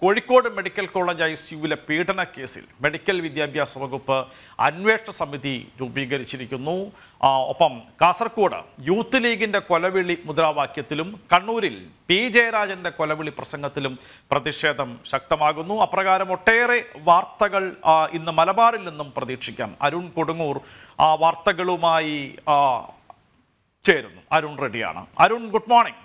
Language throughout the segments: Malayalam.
കോഴിക്കോട് മെഡിക്കൽ കോളേജ് ഐ സിയുവിലെ പീഡന കേസിൽ മെഡിക്കൽ വിദ്യാഭ്യാസ വകുപ്പ് അന്വേഷണ സമിതി രൂപീകരിച്ചിരിക്കുന്നു ആ, ഒപ്പം കാസർഗോഡ് യൂത്ത് ലീഗിന്റെ കൊലവിളി മുദ്രാവാക്യത്തിലും കണ്ണൂരിൽ പി ജയരാജന്റെ കൊലവിളി പ്രസംഗത്തിലും പ്രതിഷേധം ശക്തമാകുന്നു അപ്രകാരം ഒട്ടേറെ വാർത്തകൾ ആ, ഇന്ന് മലബാറിൽ നിന്നും പ്രതീക്ഷിക്കാം അരുൺ കൊടുങ്ങൂർ ആ വാർത്തകളുമായി ആ, ചേരുന്നു അരുൺ റെഡ്ഡിയാണ് Arun good morning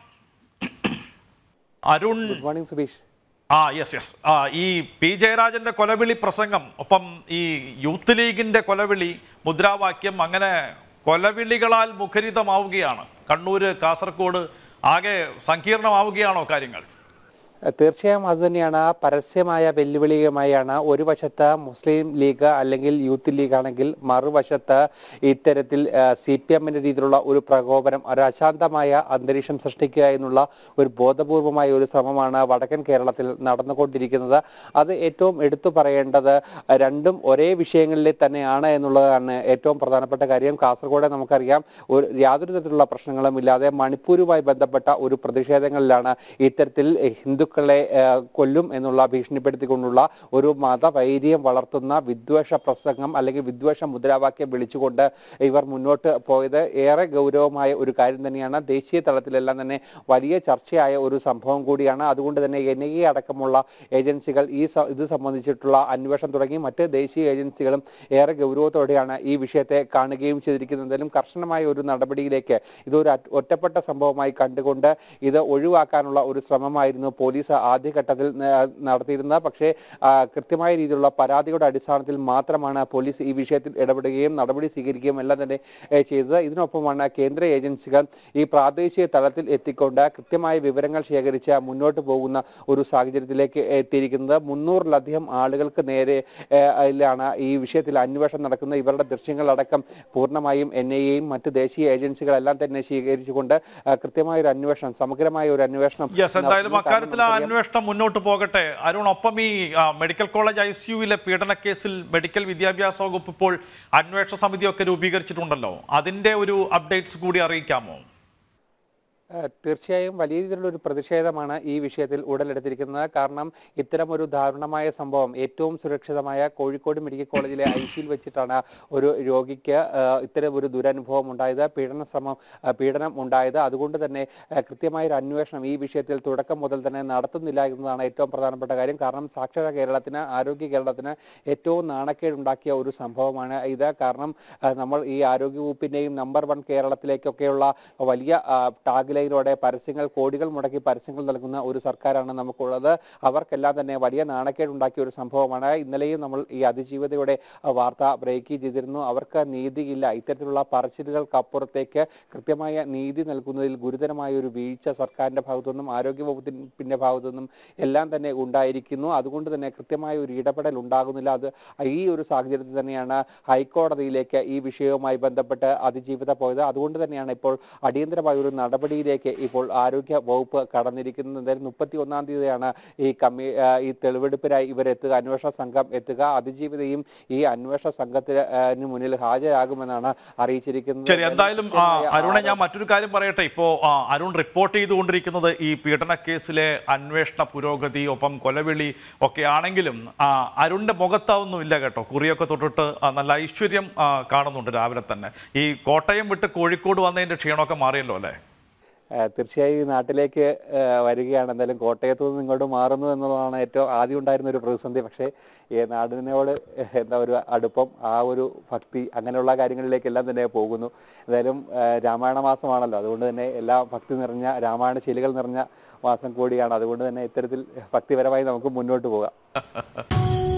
Arun good morning Subeesh ആ യെസ് യെസ് ആ ഈ പി ജയരാജന്റെ കൊലവിളി പ്രസംഗം ഒപ്പം ഈ യൂത്ത് ലീഗിന്റെ കൊലവിളി മുദ്രാവാക്യം അങ്ങനെ കൊലവിളികളാൽ മുഖരിതമാവുകയാണ് കണ്ണൂര് കാസർഗോഡ് ആകെ സങ്കീർണമാവുകയാണോ കാര്യങ്ങൾ തീർച്ചയായും അതുതന്നെയാണ് പരസ്യമായ വെല്ലുവിളിയുമായാണ് ഒരു വശത്ത് മുസ്ലിം ലീഗ് അല്ലെങ്കിൽ യൂത്ത് ലീഗ് ആണെങ്കിൽ മറുവശത്ത് ഇത്തരത്തിൽ സി പി എമ്മിന്റെ രീതിയിലുള്ള ഒരു പ്രകോപനം ഒരു അശാന്തമായ അന്തരീക്ഷം സൃഷ്ടിക്കുക എന്നുള്ള ഒരു ബോധപൂർവമായ ഒരു ശ്രമമാണ് വടക്കൻ കേരളത്തിൽ നടന്നുകൊണ്ടിരിക്കുന്നത് അത് ഏറ്റവും എടുത്തു പറയേണ്ടത് രണ്ടും ഒരേ വിഷയങ്ങളിൽ തന്നെയാണ് എന്നുള്ളതാണ് ഏറ്റവും പ്രധാനപ്പെട്ട കാര്യം കാസർഗോഡ് നമുക്കറിയാം ഒരു യാതൊരു തരത്തിലുള്ള പ്രശ്നങ്ങളും ഇല്ലാതെ മണിപ്പൂരുമായി ബന്ധപ്പെട്ട ഒരു പ്രതിഷേധങ്ങളിലാണ് ഇത്തരത്തിൽ ഹിന്ദുക്കളെ ഏഹ്, കൊല്ലും എന്നുള്ള ഭീഷണിപ്പെടുത്തിക്കൊണ്ടുള്ള ഒരു മതവൈര്യം വളർത്തുന്ന വിദ്വേഷ പ്രസംഗം അല്ലെങ്കിൽ വിദ്വേഷ മുദ്രാവാക്യം വിളിച്ചുകൊണ്ട് ഇവർ മുന്നോട്ട് പോയത് ഏറെ ഗൗരവമായ ഒരു കാര്യം തന്നെയാണ് ദേശീയ തലത്തിലെല്ലാം തന്നെ വലിയ ചർച്ചയായ ഒരു സംഭവം കൂടിയാണ് അതുകൊണ്ട് തന്നെ എൻ ഐ എ അടക്കമുള്ള ഏജൻസികൾ ഈ സ- ഇത് സംബന്ധിച്ചിട്ടുള്ള അന്വേഷണം തുടങ്ങി മറ്റ് ദേശീയ ഏജൻസികളും ഏറെ ഗൗരവത്തോടെയാണ് ഈ വിഷയത്തെ കാണുകയും ചെയ്തിരിക്കുന്നതിലും കർശനമായ ഒരു നടപടിയിലേക്ക് ഇതൊരു അറ്റ്- ഒറ്റപ്പെട്ട സംഭവമായി കണ്ടുകൊണ്ട് ഇത് ഒഴിവാക്കാനുള്ള ഒരു ശ്രമമായിരുന്നു പോലീസ് ആദ്യഘട്ടത്തിൽ ന- നടത്തിയിരുന്നത് പക്ഷേ ആ, കൃത്യമായ രീതിയിലുള്ള പരാതിയുടെ അടിസ്ഥാനത്തിൽ മാത്രമാണ് പോലീസ് ഈ വിഷയത്തിൽ ഇടപെടുകയും നടപടി സ്വീകരിക്കുകയും എല്ലാം തന്നെ ഏ, ചെയ്തത് ഇതിനൊപ്പമാണ് കേന്ദ്ര ഏജൻസികൾ ഈ പ്രാദേശിക തലത്തിൽ എത്തിക്കൊണ്ട് കൃത്യമായ വിവരങ്ങൾ ശേഖരിച്ച് മുന്നോട്ട് പോകുന്ന ഒരു സാഹചര്യത്തിലേക്ക് എത്തിയിരിക്കുന്നത് മുന്നൂറിലധികം ആളുകൾക്ക് നേരെ ഏ, യിലാണ് ഈ വിഷയത്തിൽ അന്വേഷണം നടക്കുന്ന ഇവരുടെ ദൃശ്യങ്ങളടക്കം പൂർണ്ണമായും എൻ ഐ എയും മറ്റ് ദേശീയ ഏജൻസികളെല്ലാം തന്നെ സ്വീകരിച്ചുകൊണ്ട് ആ, കൃത്യമായ ഒരു അന്വേഷണം സമഗ്രമായ ഒരു അന്വേഷണം യെസ് എന്തായാലും നടത്തുന്നു. അക്കാര്യത്തിൽ ആ കാരണം അന്വേഷണം മുന്നോട്ട് പോകട്ടെ അരുൺ ഒപ്പം ഈ ആ, മെഡിക്കൽ കോളേജ് ഐ സിയുവിലെ പീഡന കേസിൽ മെഡിക്കൽ വിദ്യാഭ്യാസ വകുപ്പ് ഇപ്പോൾ അന്വേഷണ സമിതിയൊക്കെ രൂപീകരിച്ചിട്ടുണ്ടല്ലോ അതിന്റെ ഒരു അപ്ഡേറ്റ്സ് കൂടി അറിയിക്കാമോ ഏഹ് തീർച്ചയായും വലിയ രീതിയിലുള്ള ഒരു പ്രതിഷേധമാണ് ഈ വിഷയത്തിൽ ഉടലെടുത്തിരിക്കുന്നത് കാരണം ഇത്തരം ഒരു ദാരുണമായ സംഭവം ഏറ്റവും സുരക്ഷിതമായ കോഴിക്കോട് മെഡിക്കൽ കോളേജിലെ ഐ സിയിൽ വെച്ചിട്ടാണ് ഒരു രോഗിക്ക് ഏഹ് ഇത്തരം ഒരു ദുരനുഭവം ഉണ്ടായത് പീഡന ശ്രമം ഏഹ് പീഡനം ഉണ്ടായത് അതുകൊണ്ട് തന്നെ ഏഹ് കൃത്യമായ ഒരു അന്വേഷണം ഈ വിഷയത്തിൽ തുടക്കം മുതൽ തന്നെ നടത്തുന്നില്ല എന്നതാണ് ഏറ്റവും പ്രധാനപ്പെട്ട കാര്യം കാരണം സാക്ഷര കേരളത്തിന് ആരോഗ്യ കേരളത്തിന് ഏറ്റവും നാണക്കേടുണ്ടാക്കിയ ഒരു സംഭവമാണ് ഇത് കാരണം ഏഹ് നമ്മൾ ഈ ആരോഗ്യ വകുപ്പിന്റെയും നമ്പർ വൺ കേരളത്തിലേക്കൊക്കെയുള്ള വലിയ ടാഗ് ലൈനോടെ പരസ്യങ്ങൾ കോടികൾ മുടക്കി പരസ്യങ്ങൾ നൽകുന്ന ഒരു സർക്കാരാണ് നമുക്കുള്ളത് അവർക്കെല്ലാം തന്നെ വലിയ നാണക്കേടുണ്ടാക്കിയ ഒരു സംഭവമാണ് ഇന്നലെയും നമ്മൾ ഈ അതിജീവിതയുടെ ആ, വാർത്ത ബ്രേക്ക് ചെയ്തിരുന്നു അവർക്ക് നീതിയില്ല ഇത്തരത്തിലുള്ള പറച്ചിലുകൾക്കപ്പുറത്തേക്ക് കൃത്യമായ നീതി നൽകുന്നതിൽ ഗുരുതരമായ ഒരു വീഴ്ച സർക്കാരിന്റെ ഭാഗത്തുനിന്നും ആരോഗ്യ വകുപ്പിന്റെ ഭാഗത്തുനിന്നും എല്ലാം തന്നെ ഉണ്ടായിരിക്കുന്നു അതുകൊണ്ട് തന്നെ കൃത്യമായ ഒരു ഇടപെടൽ ഉണ്ടാകുന്നില്ല അത് ഈ ഒരു സാഹചര്യത്തിൽ തന്നെയാണ് ഹൈക്കോടതിയിലേക്ക് ഈ വിഷയവുമായി ബന്ധപ്പെട്ട് അതിജീവിത പോയത് അതുകൊണ്ട് തന്നെയാണ് ഇപ്പോൾ അടിയന്തരമായ ഒരു നടപടിയിലേക്ക് ഇപ്പോൾ ആരോഗ്യ വകുപ്പ് കടന്നിരിക്കുന്നത് എന്തായാലും മുപ്പത്തി ഒന്നാം തീയതിയാണ് ഈ കമ്മി ആ, ഈ തെളിവെടുപ്പിനായി ഇവരെത്തുക അന്വേഷണ സംഘം എത്തുക അതിജീവിതയും ഈ അന്വേഷണ സംഘത്തിന് മുന്നിൽ ഹാജരാകുമെന്നാണ് അറിയിച്ചിരിക്കുന്നത് ശരി എന്തായാലും ആ, അരുണെ ഞാൻ മറ്റൊരു കാര്യം പറയട്ടെ ഇപ്പോ ആ, അരുൺ റിപ്പോർട്ട് ചെയ്തുകൊണ്ടിരിക്കുന്നത് ഈ പീഡന കേസിലെ അന്വേഷണ പുരോഗതി ഒപ്പം കൊലവിളി ഒക്കെ ആണെങ്കിലും ആ, അരുണിന്റെ മുഖത്താവൊന്നും ഇല്ല കേട്ടോ കുറിയൊക്കെ തൊട്ടിട്ട് ആ, നല്ല ഐശ്വര്യം ആ, കാണുന്നുണ്ട് രാവിലെ തന്നെ ഈ കോട്ടയം വിട്ട് കോഴിക്കോട് വന്നതിന്റെ ക്ഷീണമൊക്കെ മാറിയല്ലോ അല്ലേ ഏഹ് തീർച്ചയായും ഈ നാട്ടിലേക്ക് ഏഹ് വരികയാണ് എന്തായാലും കോട്ടയത്തു നിന്ന് ഇങ്ങോട്ട് മാറുന്നു എന്നുള്ളതാണ് ഏറ്റവും ആദ്യം ഉണ്ടായിരുന്ന ഒരു പ്രതിസന്ധി പക്ഷേ ഈ നാടിനോട് എന്താ ഒരു അടുപ്പം ആ ഒരു ഭക്തി അങ്ങനെയുള്ള കാര്യങ്ങളിലേക്കെല്ലാം തന്നെ പോകുന്നു എന്തായാലും ഏഹ് രാമായണ മാസമാണല്ലോ അതുകൊണ്ട് തന്നെ എല്ലാ ഭക്തി നിറഞ്ഞ രാമായണ ശീലുകൾ നിറഞ്ഞ മാസം കൂടിയാണ് അതുകൊണ്ട് തന്നെ ഇത്തരത്തിൽ ഭക്തിപരമായി നമുക്ക് മുന്നോട്ട് പോകാം